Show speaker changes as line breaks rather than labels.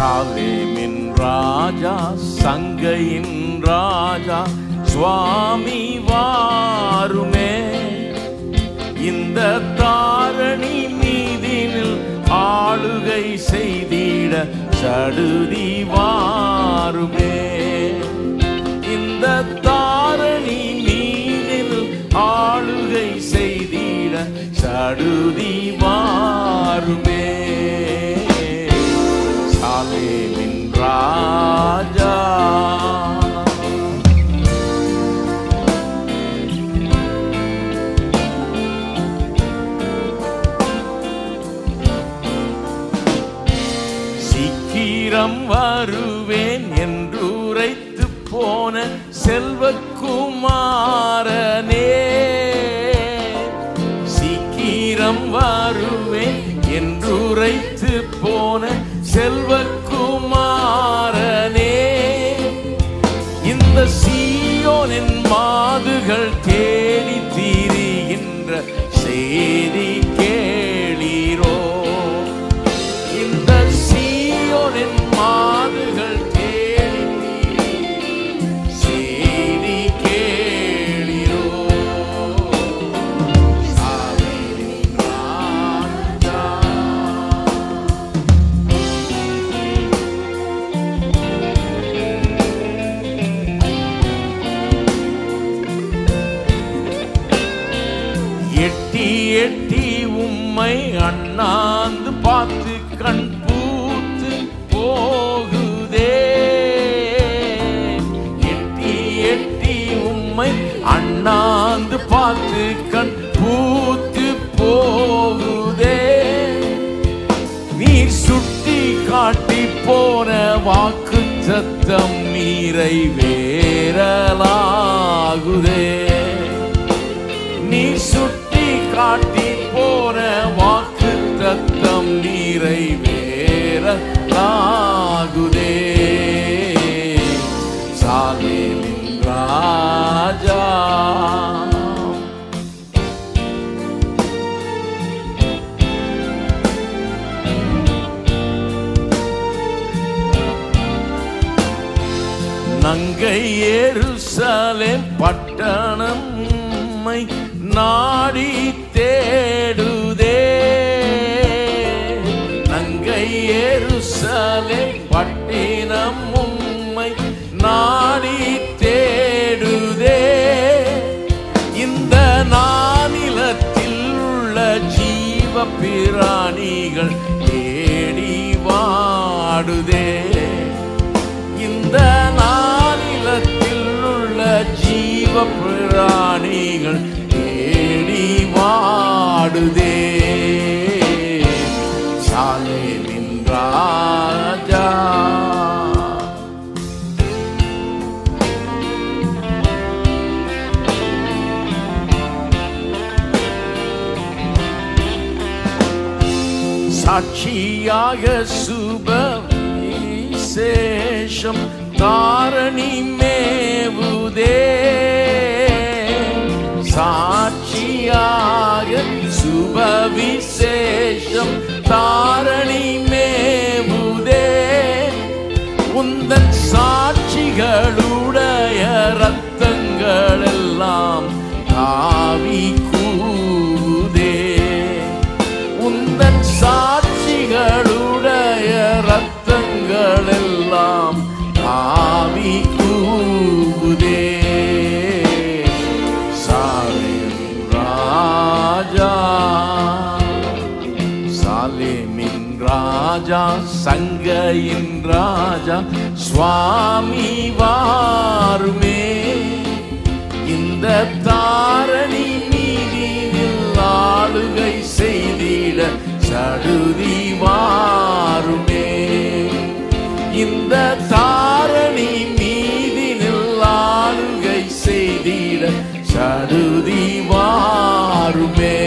சாலேமின் ராஜா சங்கையின் ராஜா சுவாமி வாருமே இந்த தாரணி மீதினில் ஆளுகை செய்திட சடுதி வாருமே இந்த தாரணி மீதில் ஆளுகை செய்திட சடுதி வாருமே சாலேமின் ராஜா சீக்கிரம் வருவேன் என்று உரைத்து போன செல்வக்குமாரனே சீக்கிரம் வருவேன் என்று உரைத்து போன செல்வக்குமாரனே இந்த சீயோனின் மாதுகள் தேடி தீரிகின்ற செய்தி கேளீரோ இந்த சீயோனின் மாதுகள் தேடி செய்தி கேளீரோ சாவேரின் ராஜா எட்டி எட்டி உம்மை அண்ணாந்து பார்த்து கண் பூத்து போகுதே எட்டி எட்டி உம்மை அண்ணாந்து பார்த்து கண் பூத்து போகுதே நீர் சுட்டி காட்டி போன வாக்கு சத்தம் நீரை வேறலாகுதே நீ சுட்டி காட்டி போன வாக்கு தத்தம் நீரை வேறலாகுதே சாலேமின் ராஜா நங்கை எருசலேம் பட்டணம் உம்மை நாடி தேடுதே நங்கை எருசலேம் பட்டினம் உம்மை நாடி தேடுதே இந்த நானிலத்தில் உள்ள ஜீவ பிராணிகள் தேடி வாடுதே இந்த நாளிலத்தில் உள்ள ஜீவ பிராணிகள் தேடி வாடுதே சாலேமின் ராஜா சாட்சியாக சுப விசேஷம் தாரணி மேவுதே சாட்சியாக சுப விசேஷம் தாரணி மேவுதே உந்தன் சாட்சிகளுடைய ரத்தங்கள் எல்லாம் தாவி கூதே உந்தன் சாட்சிகளுடைய ரத்தங்கள் எல்லாம் ஆவி கூவுதே சாலேமின் ராஜா சாலேமின் ராஜா சங்கையின் ராஜா சுவாமி வாருமே இந்த தாரணி மீதினில் ஆளுகை செய்திட சடுதி வாருமே இந்த தாரணி மீதினில் ஆளுகை செய்திட சடுதி வாருமே